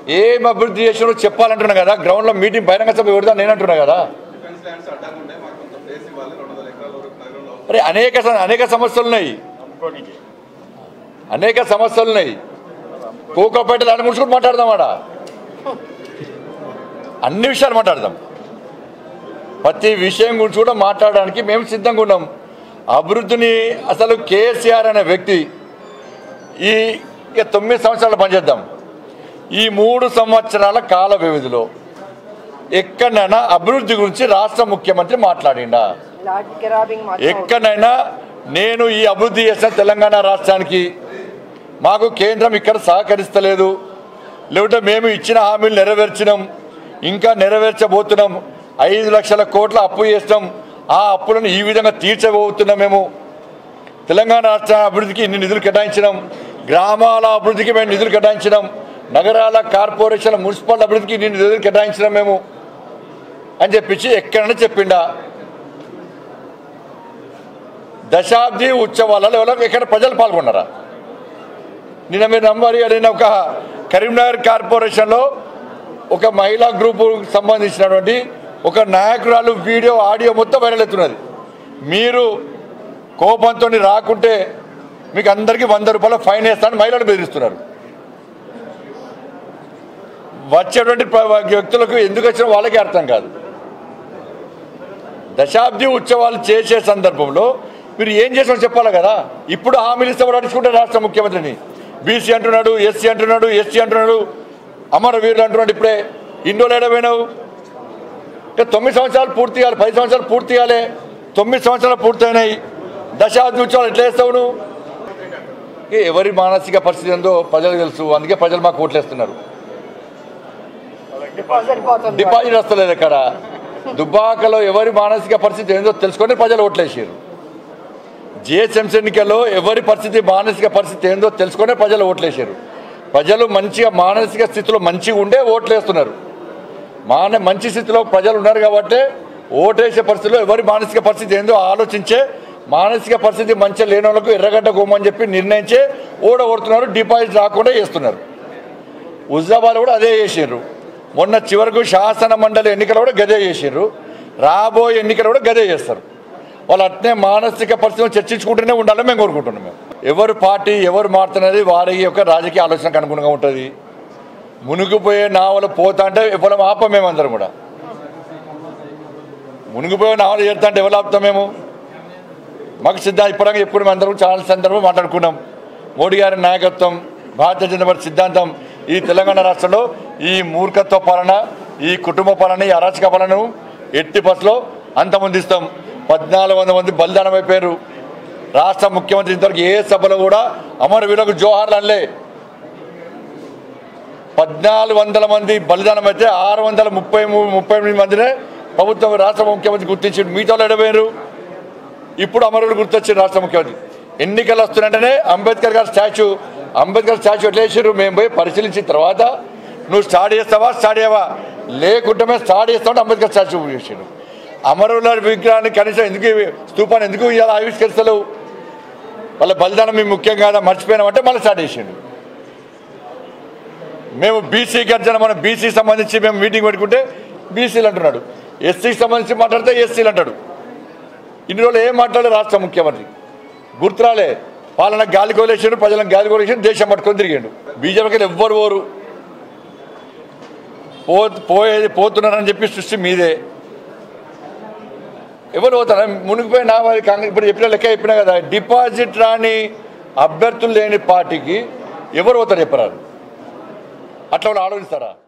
ఏం అభివృద్ధి చేసినో చెప్పాలంటున్నా కదా గ్రౌండ్లో మీటింగ్ బహిరంగ సభ పెడతా నేను అంటున్నా కదా డిఫెన్స్ ల్యాండ్స్ అడ్డంగా ఉండే మాకు కొంత ప్లేస్ ఇవ్వాలి రెండు వందల ఎకరాల వరకు నగరంలో అవసరం. మరి అనేక స- అనేక సమస్యలు ఉన్నాయి అనేక సమస్యలు ఉన్నాయి కోకోపేట దాని గురించి కూడా మాట్లాడదాం ఆడ అన్ని విషయాలు మాట్లాడదాం ప్రతి విషయం గురించి కూడా మాట్లాడడానికి మేము సిద్ధంగా ఉన్నాం అభివృద్ధిని అసలు కేసీఆర్ అనే వ్యక్తి ఈ ఇక తొమ్మిది సంవత్సరాలు పనిచేద్దాం ఈ మూడు సంవత్సరాల కాల వ్యవధిలో ఎక్కడైనా అభివృద్ధి గురించి రాష్ట్ర ముఖ్యమంత్రి మాట్లాడిండా లార్డ్ కెరాబింగ్ మాత్రం ఎక్కడైనా నేను ఈ అభివృద్ధి చేసిన తెలంగాణ రాష్ట్రానికి మాకు కేంద్రం ఇక్కడ సహకరిస్తలేదు లేకుంటే మేము ఇచ్చిన హామీలు నెరవేర్చినాం ఇంకా నెరవేర్చబోతున్నాం ఐదు లక్షల కోట్ల అప్పు చేసినాం ఆ అప్పులను ఈ విధంగా తీర్చబోతున్నాం మేము తెలంగాణ రాష్ట్ర అభివృద్ధికి ఇన్ని నిధులు కేటాయించినాం గ్రామాల అభివృద్ధికి మేము నిధులు కేటాయించినాం నగరాల కార్పొరేషన్ మున్సిపల్ అభివృద్ధికి ఇన్ని నిధులు కేటాయించినాం మేము అని చెప్పించి ఎక్కడైనా చెప్పిండా దశాబ్ది ఉత్సవాలలో ఎవరో ఇక్కడ ప్రజలు పాల్గొన్నారా నిన్న మీరు నంబరి నేను ఒక కరీంనగర్ కార్పొరేషన్లో ఒక మహిళా గ్రూపు సంబంధించినటువంటి ఒక నాయకురాలు వీడియో ఆడియో మొత్తం వైరల్ అవుతున్నది మీరు కోపంతో రాకుంటే మీకు అందరికీ వంద రూపాయల ఫైన్ వేస్తానని మహిళలు బెదిరిస్తున్నారు వచ్చేటువంటి ప్ర- వ్యక్తులకు ఎందుకు వచ్చిన వాళ్ళకి అర్థం కాదు దశాబ్ది ఉత్సవాలు చేసే సందర్భంలో మీరు ఏం చేసామో చెప్పాలి కదా ఇప్పుడు హామీలు ఇస్తే వాడు అడుచుకుంటే రాష్ట్ర ముఖ్యమంత్రిని బీసీ అంటున్నాడు ఎస్సీ అంటున్నాడు ఎస్సీ అంటున్నాడు అమరవీరులు అంటున్నాడు ఇప్పుడే ఇండోలు ఏడపోయినావు అంటే తొమ్మిది సంవత్సరాలు పూర్తి కావాలి పది సంవత్సరాలు పూర్తి కాలే తొమ్మిది సంవత్సరాలు పూర్తయినాయి దశాబ్ది ఉత్సవాలు ఎట్లా వేస్తావు నువ్వు ఏ ఎవరి మానసిక పరిస్థితి ఏందో ప్రజలకు తెలుసు అందుకే ప్రజలు మాకు ఓట్లేస్తున్నారు డిపాజిట్ పోతుంది డిపాజిట్ వస్తలేదు ఇక్కడ దుబ్బాకలో ఎవరి మానసిక పరిస్థితి ఏందో తెలుసుకొని ప్రజలు ఓట్లేసారు జిహెచ్ఎంసీ ఎన్నికల్లో ఎవరి పరిస్థితి మానసిక పరిస్థితి ఏందో తెలుసుకొని ప్రజలు ఓట్లేసారు ప్రజలు మంచిగా మానసిక స్థితిలో మంచిగా ఉండే ఓట్లేస్తున్నారు మాన మంచి స్థితిలో ప్రజలు ఉన్నారు కాబట్టి ఓటేసే పరిస్థితిలో ఎవరి మానసిక పరిస్థితి ఏందో ఆలోచించే మానసిక పరిస్థితి మంచిగా లేని వాళ్ళకు ఎర్రగడ్డ గోమని చెప్పి నిర్ణయించే ఓడగొడుతున్నారు డిపాజిట్ రాకుండా చేస్తున్నారు హుజాబాద్ కూడా అదే చేసారు మొన్న చివరకు శాసన మండలి ఎన్నికలు కూడా గదే చేసారు రాబోయే ఎన్నికలు కూడా గదే చేస్తారు వాళ్ళు అట్నే మానసిక పరిస్థితులు చర్చించుకుంటూనే ఉండాలని మేము కోరుకుంటున్నాం మేము ఎవరు పార్టీ ఎవరు మారుతున్నది వారి యొక్క రాజకీయ ఆలోచనకు అనుగుణంగా ఉంటుంది మునిగిపోయే నావలు పోతా అంటే ఎవరు ఆపం మేమందరం కూడా మునిగిపోయే నావలు చేస్తా అంటే ఎవరు ఆపుతాం మేము మాకు సిద్ధాంతం ఇప్పటికే ఎప్పుడు మేము అందరం చాలా సందర్భం మాట్లాడుకున్నాం మోడీ గారి నాయకత్వం భారతీయ జనతా పార్టీ సిద్ధాంతం ఈ తెలంగాణ రాష్ట్రంలో ఈ మూర్ఖత్వ పాలన ఈ కుటుంబ పాలన ఈ అరాచక పాలనను ఎట్టి బస్సులో అంతమొందిస్తాం పద్నాలుగు వందల మంది బలిదానం అయిపోయారు రాష్ట్ర ముఖ్యమంత్రి ఇంతవరకు ఏ సభలో కూడా అమరవీరులకు జోహార్లు అనలే పద్నాలుగు వందల మంది బలిదానం అయితే ఆరు వందల ముప్పై మూడు ముప్పై ఎనిమిది మందినే ప్రభుత్వం రాష్ట్ర ముఖ్యమంత్రి గుర్తించి మిగతా ఎడబోయారు ఇప్పుడు అమరుడు గుర్తొచ్చింది రాష్ట్ర ముఖ్యమంత్రి ఎన్నికలు వస్తున్నట్టనే అంబేద్కర్ గారి స్టాచ్యూ అంబేద్కర్ స్టాచ్యూ ఎట్లా వేసారు మేము పోయి పరిశీలించిన తర్వాత నువ్వు స్టార్ట్ చేస్తావా స్టార్ట్ చేయవా లేకుంటే స్టార్ట్ చేస్తామంటే అంబేద్కర్ స్టాచ్యూ చేసాడు అమరుల విగ్రహాన్ని కనీసం ఎందుకు ఇవి- స్తూపాన్ని ఎందుకు ఇలా ఆవిష్కరిస్తలేవు వాళ్ళ బలిదానం మేము ముఖ్యం కాదా మర్చిపోయినామంటే మళ్ళీ స్టార్ట్ చేసిండు మేము బీసీ గర్జన మనం బీసీ సంబంధించి మేము మీటింగ్ పెట్టుకుంటే బీసీలు అంటున్నాడు ఎస్సీకి సంబంధించి మాట్లాడితే ఎస్సీలు అంటాడు ఇన్ని రోజులు ఏం మాట్లాడారు రాష్ట్ర ముఖ్యమంత్రి గుర్తురాలే పాలన గాలి కోలేసాడు ప్రజలను గాలి కోలేసాడు దేశం పట్టుకొని తిరిగాడు బీజేపీకి ఎవ్వరు పోరు పో పోయేది పోతున్నారని చెప్పి సృష్టి మీదే ఎవరు పోతారా మునిగిపోయి నా వారి కాంగ్రెస్ ఇప్పుడు చెప్పిన లెక్క చెప్పినా కదా డిపాజిట్ రాని అభ్యర్థులు లేని పార్టీకి ఎవరు పోతారు చెప్పరారు అట్లా వాళ్ళు ఆలోచిస్తారా